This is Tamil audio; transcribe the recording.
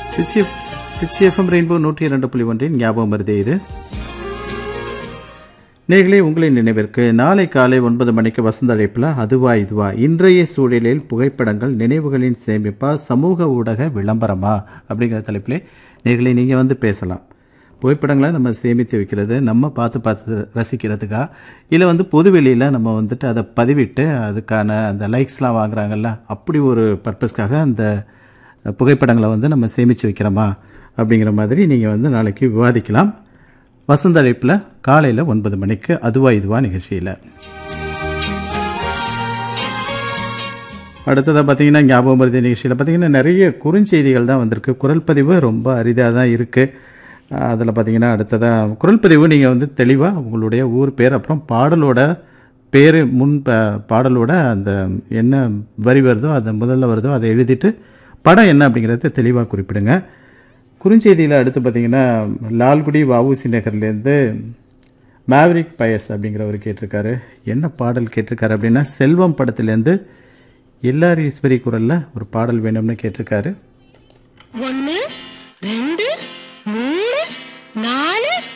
திருச்சி திருச்சி எஃப்எம் ரெயின்போ நூற்றி இரண்டு புள்ளி ஒன்றின் ஞாபகம் வருதே இது நேர்களே உங்களின் நினைவிற்கு நாளை காலை ஒன்பது மணிக்கு வசந்த அழைப்பில் அதுவா இதுவா இன்றைய சூழலில் புகைப்படங்கள் நினைவுகளின் சேமிப்பா சமூக ஊடக விளம்பரமா அப்படிங்கிற தலைப்பிலே நேர்களே நீங்கள் வந்து பேசலாம் புகைப்படங்களை நம்ம சேமித்து வைக்கிறது நம்ம பார்த்து பார்த்து ரசிக்கிறதுக்கா இல்லை வந்து பொதுவெளியில் நம்ம வந்துட்டு அதை பதிவிட்டு அதுக்கான அந்த லைக்ஸ்லாம் வாங்குறாங்கல்ல அப்படி ஒரு பர்பஸ்க்காக அந்த புகைப்படங்களை வந்து நம்ம சேமித்து வைக்கிறோமா அப்படிங்கிற மாதிரி நீங்கள் வந்து நாளைக்கு விவாதிக்கலாம் வசந்த அழைப்பில் காலையில் ஒன்பது மணிக்கு அதுவா இதுவா நிகழ்ச்சியில் அடுத்ததாக பார்த்தீங்கன்னா ஞாபகம் வருது நிகழ்ச்சியில் பார்த்தீங்கன்னா நிறைய குறுஞ்செய்திகள் தான் வந்திருக்கு குரல் பதிவு ரொம்ப அரிதாக தான் இருக்குது அதில் பார்த்தீங்கன்னா அடுத்ததாக குரல் பதிவு நீங்கள் வந்து தெளிவாக உங்களுடைய ஊர் பேர் அப்புறம் பாடலோட பேர் முன் ப- பாடலோட அந்த என்ன வரி வருதோ அது முதல்ல வருதோ அதை எழுதிட்டு படம் என்ன அப்படிங்கிறத தெளிவாக குறிப்பிடுங்க குறுஞ்செய்தியில் அடுத்து பார்த்தீங்கன்னா லால்குடி வஉசி நகர்லேருந்து மேவரிக் பயஸ் அப்படிங்கிறவர் கேட்டிருக்காரு என்ன பாடல் கேட்டிருக்காரு அப்படின்னா செல்வம் படத்துலேருந்து எல்லார் ஈஸ்வரி குரலில் ஒரு பாடல் வேணும்னு கேட்டிருக்காரு ஒன்னு ரெண்டு மூணு நாலு